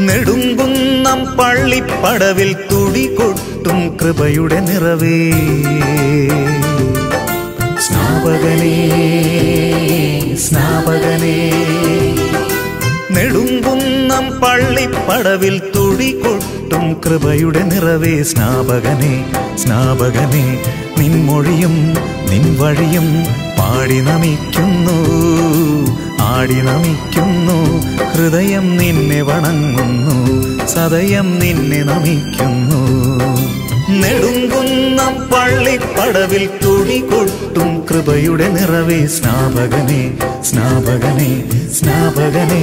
നെടുങ്കുന്നം പള്ളിപ്പടവിൽ തുടി കൊട്ടും കൃപയുടെ നിറവേ സ്നാപകനേ സ്നാപകനേ നെടുങ്കുന്നം പള്ളിപ്പടവിൽ തുടി കൊട്ടും കൃപയുടെ നിറവേ സ്നാപകനെ സ്നാപകനെ നിൻമൊഴിയും നിൻ വഴിയും പാടി നമിക്കുന്നു ആടി നമിക്കുന്നു ഹൃദയം നിന്നെ വണങ്ങുന്നു സദയം നിന്നെ നമിക്കുന്നു നെടുങ്കുന്നം പള്ളിപ്പടവിൽ തുടി കൊട്ടും കൃപയുടെ നിറവേ സ്നാപകനെ സ്നാപകനെ സ്നാപകനെ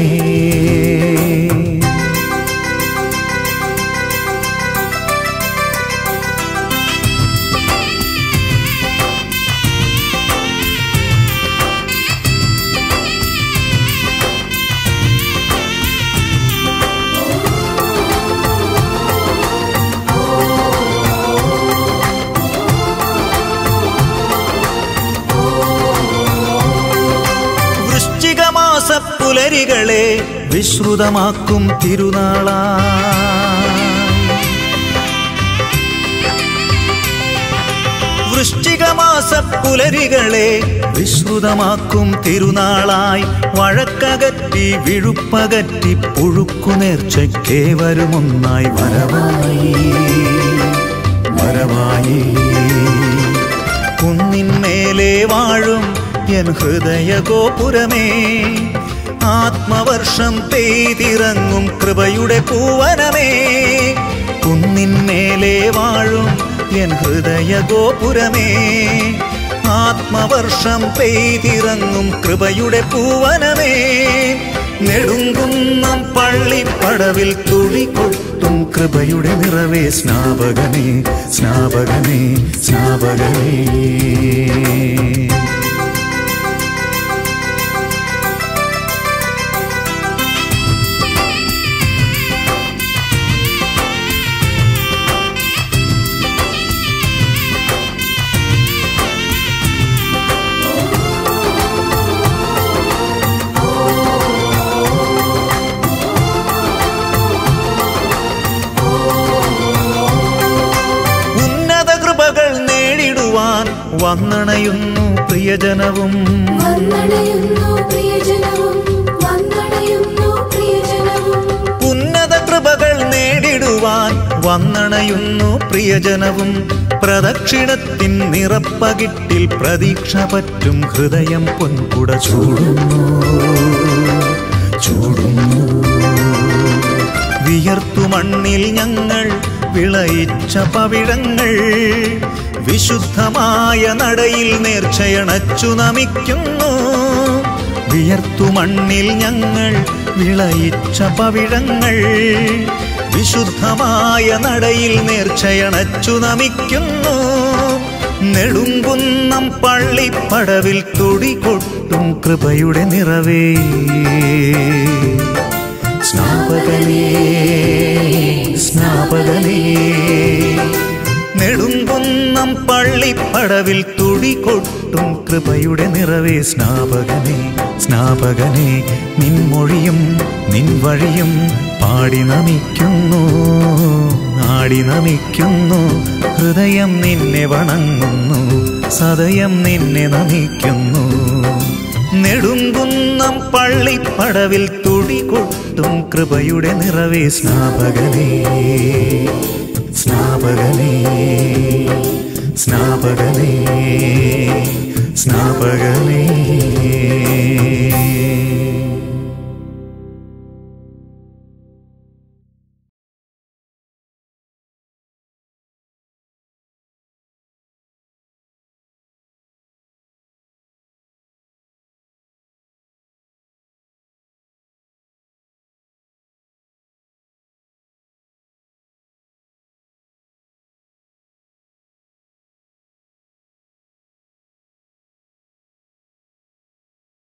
വൃശ്ചികമാസ പുലരികളെ വിശ്രുതമാക്കും തിരുനാളാ വൃശ്ചികമാസ പുലരികളെ വിശ്രുതമാക്കും തിരുനാളായി വഴക്കകറ്റി വിഴുപ്പകറ്റി പുഴുക്കുനേർച്ചയ്ക്കേ വരുമൊന്നായി വരവായി വരവായി കുന്നിന്മേലെ വാഴും എൻ ഹൃദയ ഗോപുരമേ ആത്മവർഷം പെയ്തിറങ്ങും കൃപയുടെ പൂവനമേ കുന്നിന്മേലെ വാഴും എൻ ഹൃദയ ഗോപുരമേ ആത്മവർഷം പെയ്തിറങ്ങും കൃപയുടെ പൂവനമേ നെടുങ്കുന്നം പള്ളിപ്പടവിൽ തുടി കൊട്ടും കൃപയുടെ നിറവേ സ്നാപകനേ സ്നാപകനേ സ്നാപകനേ ഉന്നത കൃപകൾ നേടിടുവാൻ വന്നണയുന്നു പ്രിയജനവും വന്നടയുന്നു പ്രിയജനവും വന്നടയുന്നു പ്രിയജനവും ഉന്നത കൃപകൾ നേടിടുവാൻ വന്നണയുന്നു പ്രിയജനവും പ്രദക്ഷിണത്തിൻ നിറപ്പകിട്ടിൽ പ്രതീക്ഷ പറ്റും ഹൃദയം പൊൻകുട ചൂടുന്നു ചൂടുന്നു വിയർത്തു മണ്ണിൽ ഞങ്ങൾ വിളയിച്ച പവിഴങ്ങൾ വിശുദ്ധമായ നടയിൽ നേർച്ചയണച്ചു നമിക്കുന്നു വിയർത്തു മണ്ണിൽ ഞങ്ങൾ വിളയിച്ച പവിഴങ്ങൾ വിശുദ്ധമായ നടയിൽ നേർച്ചയണച്ചു നമിക്കുന്നു നെടുങ്കുന്നം പള്ളിപ്പടവിൽ തുടി കൊട്ടും കൃപയുടെ നിറവേ സ്നാപകനേ സ്നാപകനേ നെടുങ്കുന്നം പള്ളിപ്പടവിൽ തുടി കൊട്ടും കൃപയുടെ നിറവേ സ്നാപകനേ സ്നാപകനേ നിൻമൊഴിയും നിൻ വഴിയും പാടി നമിക്കുന്നു ആടി നമിക്കുന്നു ഹൃദയം നിന്നെ വണങ്ങുന്നു സദയം നിന്നെ നമിക്കുന്നു നെടുങ്കുന്നം പള്ളിപ്പടവിൽ തുടി കൊട്ടും കൃപയുടെ നിറവേ സ്നാപകനേ സ്നാപകനേ സ്നാപകനേ സ്നാപകനേ